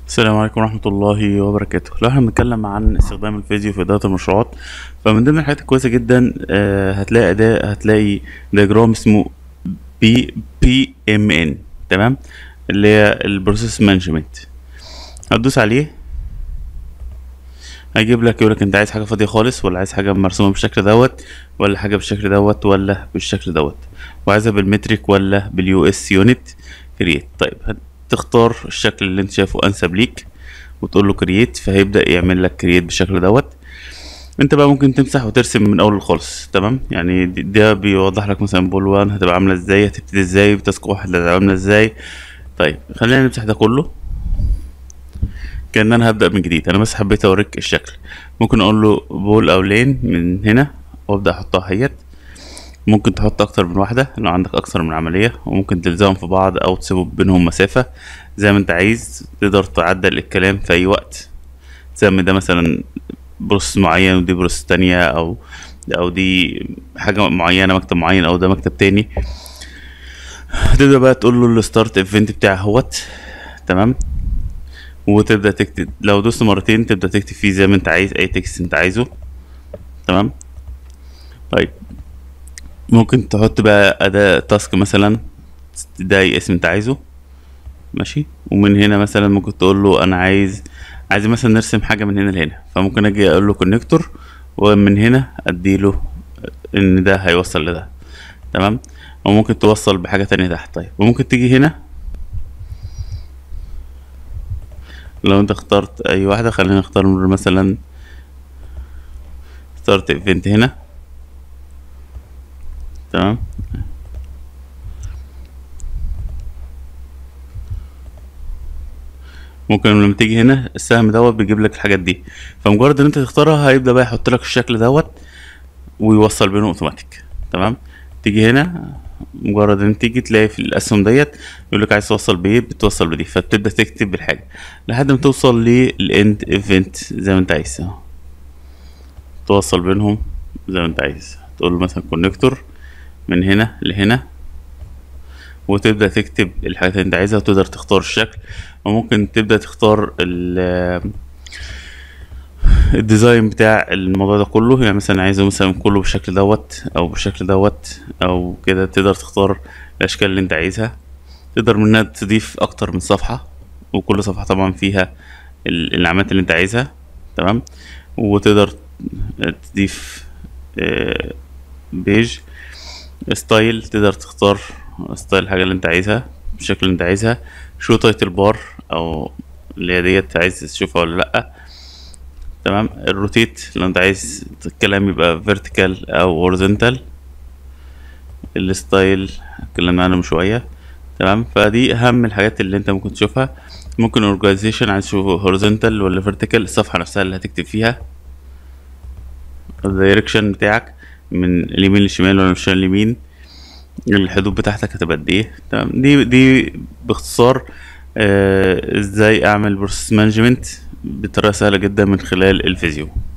السلام عليكم ورحمة الله وبركاته لو احنا بنتكلم عن استخدام الفيديو في إدارة المشروعات فمن ضمن الحاجات الكويسة جدا آه، هتلاقي أداة هتلاقي دياجرام اسمه بي بي ام ان تمام اللي هي البروسيس مانجمنت هتدوس عليه هيجيب لك يقول لك انت عايز حاجة فاضية خالص ولا عايز حاجة مرسومة بالشكل دوت ولا حاجة بالشكل دوت ولا بالشكل دوت وعايزها بالمترك ولا باليو اس يونت كرييت طيب هتختار الشكل اللي انت شايفه انسب ليك وتقول له كرييت فهيبدأ يعمل لك كرييت بالشكل دوت انت بقى ممكن تمسح وترسم من اول خالص تمام يعني دي- ده بيوضح لك مثلا بول 1 هتبقى عامله ازاي هتبتدي ازاي بتاسك واحد هتبقى عامله ازاي طيب خلينا نمسح ده كله كأن انا هبدأ من جديد انا بس حبيت اوريك الشكل ممكن اقول له بول او لين من هنا وابدأ احطها اهيت ممكن تحط اكتر من واحدة لو عندك اكتر من عملية وممكن تلزقهم في بعض او تسيبوا بينهم مسافة زي ما انت عايز تقدر تعدل الكلام في اي وقت تسمي ده مثلا بروسس معين ودي بروسس تانية او او دي حاجة معينة مكتب معين او ده مكتب تاني تبدأ بقى تقول له الستارت ايفنت بتاعه اهوت تمام وتبدأ تكتب لو دوست مرتين تبدأ تكتب فيه زي ما انت عايز اي تكست انت عايزه تمام طيب ممكن تحط بقى أداة تاسك مثلا ده أي اسم انت عايزه ماشي ومن هنا مثلا ممكن تقول له انا عايز عايز مثلا نرسم حاجة من هنا لهنا فممكن اجي اقول له كونكتور ومن هنا اديله ان ده هيوصل لده تمام وممكن توصل بحاجة تانية تحت طيب وممكن تيجي هنا لو انت اخترت اي واحدة خلينا نختار مثلا ستارت ايفنت هنا تمام ممكن لما تيجي هنا السهم دوت بيجيب لك الحاجات دي فمجرد ان انت تختارها هيبدأ بقى يحط لك الشكل دوت ويوصل بينهم اوتوماتيك تمام تيجي هنا مجرد ان تيجي تلاقي في الاسهم ديت يقول لك عايز توصل بايه بتوصل بدي فبتبدأ تكتب بالحاجة لحد ما توصل للاند ايفنت زي ما انت عايز اهو. توصل بينهم زي ما انت عايز تقول له مثلا كونكتور من هنا لهنا وتبدأ تكتب الحاجات اللي انت عايزها وتقدر تختار الشكل وممكن تبدأ تختار ال الديزاين بتاع الموضوع ده كله يعني مثلا عايزه مثلا كله بالشكل دوت او بالشكل دوت او كده تقدر تختار الاشكال اللي انت عايزها تقدر منها تضيف اكتر من صفحة وكل صفحة طبعا فيها ال- العلامات اللي انت عايزها تمام وتقدر تضيف آه، بيج ستايل تقدر تختار ستايل الحاجة اللي انت عايزها بالشكل اللي انت عايزها شو تايتل بار او اللي هي ديت عايز تشوفها ولا لأ تمام الروتيت لو انت عايز الكلام يبقى فيرتيكال او هوريزونتال الستايل اتكلمنا عنه من شوية تمام فدي اهم الحاجات اللي انت ممكن تشوفها ممكن اورجانيزيشن عايز تشوفه هوريزونتال ولا فيرتيكال الصفحة نفسها اللي هتكتب فيها الدايركشن بتاعك من اليمين للشمال ولا من الشمال لليمين الحدود بتاعتك هتبقى قد ايه تمام دي دي باختصار آه ازاي اعمل بروسيس مانجمنت بطريقه سهله جدا من خلال الفيديو